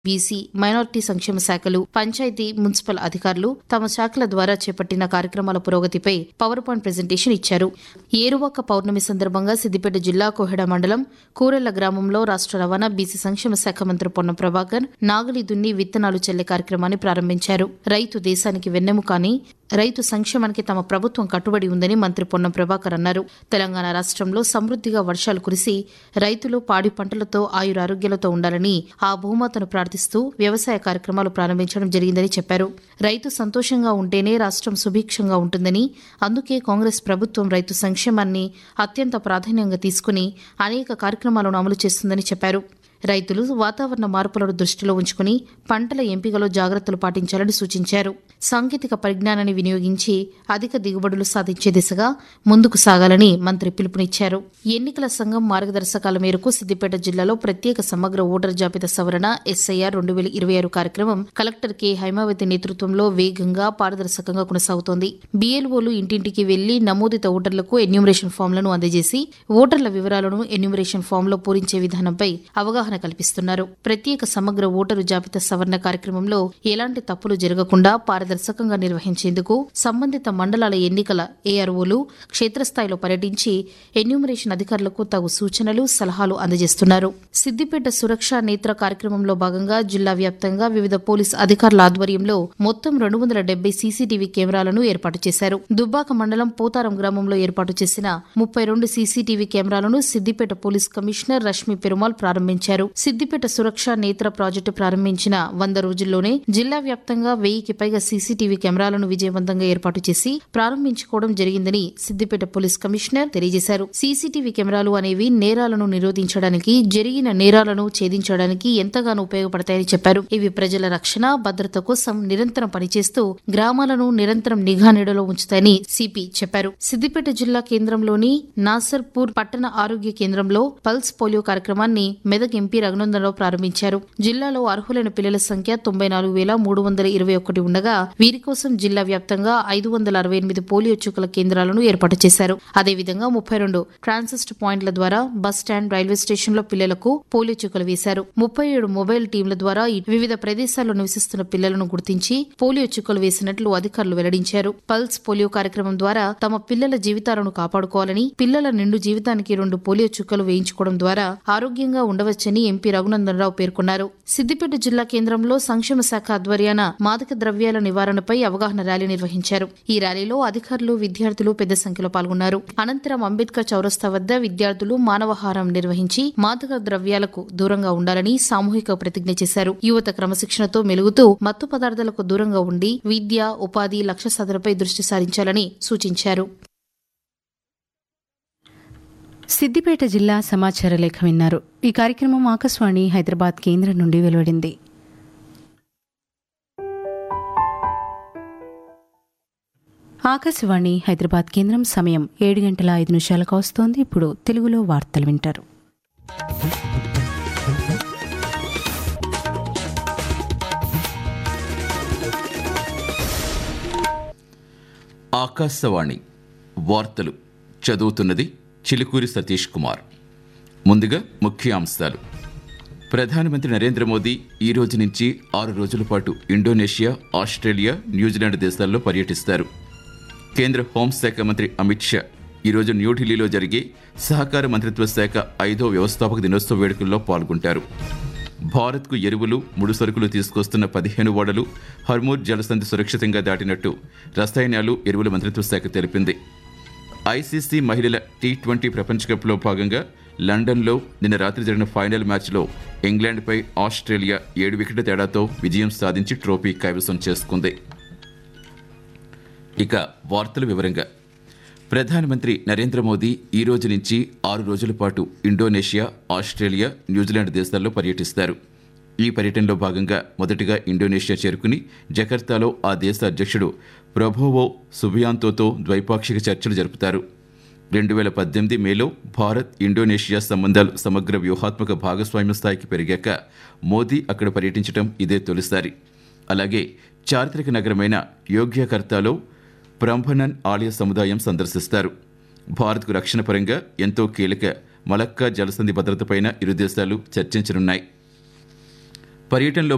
BC minority సంక్షేమ శాఖలు panchayat municipal అధికారులు తమ శాఖల ద్వారా చేపట్టిన కార్యక్రమాల పురోగతిపై పవర్ పాయింట్ ప్రజెంటేషన్ ఇచ్చారు ఏరువాక పౌర్ణమి సందర్భంగా సిద్దిపేట జిల్లా కోహెడ మండలం కూరెళ్ల గ్రామంలో రాష్ట్ర రవాణా బీసీ సంక్షేమ శాఖ మంత్రి పొన్న ప్రభాకర్ నాగలి దున్ని విత్తనాలు చల్లే కార్యక్రమాన్ని ప్రారంభించారు రైతు దేశానికి వెన్నెముక అని రైతు సంక్షేమానికి తమ ప్రభుత్వం కట్టుబడి ఉందని మంత్రి పొన్నం ప్రభాకర్ అన్నారు తెలంగాణ రాష్ట్రంలో సమృద్దిగా వర్షాలు కురిసి రైతులు పాడి పంటలతో ఆయురారోగ్యాలతో ఉండాలని ఆ భూమాతను ప్రార్థిస్తూ వ్యవసాయ కార్యక్రమాలు ప్రారంభించడం జరిగిందని చెప్పారు రైతు సంతోషంగా ఉంటేనే రాష్ట్రం సుభిక్షంగా ఉంటుందని అందుకే కాంగ్రెస్ ప్రభుత్వం రైతు సంక్షేమాన్ని అత్యంత ప్రాధాన్యంగా తీసుకుని అనేక కార్యక్రమాలను అమలు చేస్తుందని చెప్పారు రైతులు వాతావరణ మార్పులను దృష్టిలో ఉంచుకుని పంటల ఎంపికలో జాగ్రత్తలు పాటించాలని సూచించారు సాంకేతిక పరిజ్ఞానాన్ని వినియోగించి అధిక దిగుబడులు సాధించే దిశగా ముందుకు సాగాలని మంత్రి పిలుపునిచ్చారు ఎన్నికల సంఘం మార్గదర్శకాల మేరకు సిద్దిపేట జిల్లాలో ప్రత్యేక సమగ్ర ఓటర్ జాబితా సవరణ ఎస్ఐఆర్ రెండు వేల ఇరవై ఆరు కార్యక్రమం కలెక్టర్ కె హైమావతి నేతృత్వంలో వేగంగా పారదర్శకంగా కొనసాగుతోంది బీఎల్ఓలు ఇంటింటికి వెళ్లి నమోదిత ఓటర్లకు ఎన్యూమరేషన్ ఫామ్లను అందజేసి ఓటర్ల వివరాలను ఎన్యూమరేషన్ ఫామ్లో పూరించే విధానంపై అవగాహన కల్పిస్తున్నారు ప్రత్యేక సమగ్ర ఓటరు జాబితా సవరణ కార్యక్రమంలో ఎలాంటి తప్పులు జరగకుండా పారదర్శకంగా నిర్వహించేందుకు సంబంధిత మండలాల ఎన్నికల ఏఆర్ఓలు క్షేత్రస్థాయిలో పర్యటించి ఎన్యూమరేషన్ అధికారులకు తగు సూచనలు సలహాలు అందజేస్తున్నారు సిద్దిపేట సురక్ష నేత్ర కార్యక్రమంలో భాగంగా జిల్లా వ్యాప్తంగా వివిధ పోలీస్ అధికారుల ఆధ్వర్యంలో మొత్తం రెండు వందల డెబ్బై సీసీటీవీ కెమెరాలను ఏర్పాటు చేశారు దుబ్బాక మండలం పోతారం గ్రామంలో ఏర్పాటు చేసిన ముప్పై రెండు సీసీటీవీ కెమెరాలను సిద్దిపేట పోలీస్ కమిషనర్ రష్మి పెరుమాల్ ప్రారంభించారు సిద్దిపేట సురక్ష నేత్ర ప్రాజెక్టు ప్రారంభించిన వంద రోజుల్లోనే జిల్లా వ్యాప్తంగా వెయ్యికి పైగా సీసీటీవీ కెమెరాలను విజయవంతంగా ఏర్పాటు చేసి ప్రారంభించుకోవడం జరిగిందని సిద్దిపేట పోలీస్ కమిషనర్ తెలియజేశారు సీసీటీవీ కెమెరాలు అనేవి నేరాలను నిరోధించడానికి జరిగిన నేరాలను ఛేదించడానికి ఎంతగానో ఉపయోగపడతాయని చెప్పారు ఇవి ప్రజల రక్షణ భద్రత కోసం నిరంతరం పనిచేస్తూ గ్రామాలను నిరంతరం నిఘా నీడలో ఉంచుతాయని సిపి చెప్పారు సిద్దిపేట జిల్లా కేంద్రంలోని నాసర్పూర్ పట్టణ ఆరోగ్య కేంద్రంలో పల్స్ పోలియో కార్యక్రమాన్ని మెదక్ ఎంపీ రఘునందనరావు ప్రారంభించారు జిల్లాలో అర్హులైన పిల్లల సంఖ్య తొంభై నాలుగు వేల మూడు వందల ఇరవై ఒకటి ఉండగా వీరి కోసం జిల్లా వ్యాప్తంగా ఐదు వందల అరవై ఎనిమిది పోలియో చుక్కల కేంద్రాలను ఏర్పాటు చేశారు అదేవిధంగా ముప్పై రెండు ట్రాన్సిస్ట్ పాయింట్ల ద్వారా బస్ స్టాండ్ రైల్వే స్టేషన్లో పిల్లలకు పోలియో చుక్కలు వేశారు ముప్పై ఏడు మొబైల్ టీంల ద్వారా వివిధ ప్రదేశాల్లో నివసిస్తున్న పిల్లలను గుర్తించి పోలియో చుక్కలు వేసినట్లు అధికారులు వెల్లడించారు పల్స్ పోలియో కార్యక్రమం ద్వారా తమ పిల్లల జీవితాలను కాపాడుకోవాలని పిల్లల నిండు జీవితానికి రెండు పోలియో చుక్కలు వేయించుకోవడం ద్వారా ఆరోగ్యంగా ఉండవచ్చని ఎంపీ రఘునందనరావు పేర్కొన్నారు సిద్దిపేట జిల్లా కేంద్రంలో సంక్షేమ శాఖ ఆధ్వర్యాన మాదక ద్రవ్యాల నివారణపై అవగాహన ర్యాలీ నిర్వహించారు ఈ ర్యాలీలో అధికారులు విద్యార్థులు పెద్ద సంఖ్యలో పాల్గొన్నారు అనంతరం అంబేద్కర్ చౌరస్తా వద్ద విద్యార్థులు మానవహారం నిర్వహించి మాదక ద్రవ్యాలకు దూరంగా ఉండాలని సామూహిక ప్రతిజ్ఞ చేశారు యువత క్రమశిక్షణతో మెలుగుతూ మత్తు పదార్థాలకు దూరంగా ఉండి విద్య ఉపాధి లక్ష్య సాధనపై దృష్టి సారించాలని సూచించారు సిద్దిపేట జిల్లా సమాచార లేఖ విన్నారు ఈ కార్యక్రమం ఆకాశవాణి హైదరాబాద్ కేంద్రం నుండి వెలువడింది ఆకాశవాణి హైదరాబాద్ కేంద్రం సమయం ఏడు గంటల ఐదు నిమిషాలకు వస్తోంది ఇప్పుడు తెలుగులో వార్తలు వింటారు ఆకాశవాణి వార్తలు చదువుతున్నది చిలుకూరి సతీష్ కుమార్ ముందుగా ముఖ్యాంశాలు ప్రధానమంత్రి నరేంద్ర మోదీ ఈ రోజు నుంచి ఆరు రోజుల పాటు ఇండోనేషియా ఆస్ట్రేలియా న్యూజిలాండ్ దేశాల్లో పర్యటిస్తారు కేంద్ర హోంశాఖ మంత్రి అమిత్ షా ఈరోజు న్యూఢిల్లీలో జరిగే సహకార మంత్రిత్వ శాఖ ఐదో వ్యవస్థాపక దినోత్సవ వేడుకల్లో పాల్గొంటారు భారత్కు ఎరువులు ముడి సరుకులు తీసుకొస్తున్న పదిహేను ఓడలు హర్మూర్ జలసంధి సురక్షితంగా దాటినట్టు రసాయనాలు ఎరువుల మంత్రిత్వ శాఖ తెలిపింది ఐసీసీ మహిళల టీ ట్వంటీ ప్రపంచ కప్లో భాగంగా లండన్లో నిన్న రాత్రి జరిగిన ఫైనల్ మ్యాచ్లో ఇంగ్లాండ్పై ఆస్ట్రేలియా ఏడు వికెట్ల తేడాతో విజయం సాధించి ట్రోఫీ కైవసం చేసుకుంది ఇక వార్తల వివరంగా ప్రధానమంత్రి నరేంద్ర మోదీ ఈ రోజు నుంచి ఆరు రోజుల పాటు ఇండోనేషియా ఆస్ట్రేలియా న్యూజిలాండ్ దేశాల్లో పర్యటిస్తారు ఈ పర్యటనలో భాగంగా మొదటగా ఇండోనేషియా చేరుకుని జకర్తాలో ఆ దేశ అధ్యక్షుడు ప్రభోవో సుబియాంతోతో ద్వైపాక్షిక చర్చలు జరుపుతారు రెండు వేల పద్దెనిమిది మేలో భారత్ ఇండోనేషియా సంబంధాలు సమగ్ర వ్యూహాత్మక భాగస్వామ్య స్థాయికి పెరిగాక మోదీ అక్కడ పర్యటించడం ఇదే తొలిసారి అలాగే చారిత్రక నగరమైన యోగ్యకర్తాలో బ్రంభనన్ ఆలయ సముదాయం సందర్శిస్తారు భారత్కు రక్షణ పరంగా ఎంతో కీలక మలక్కా జలసంధి భద్రతపైన ఇరు దేశాలు చర్చించనున్నాయి పర్యటనలో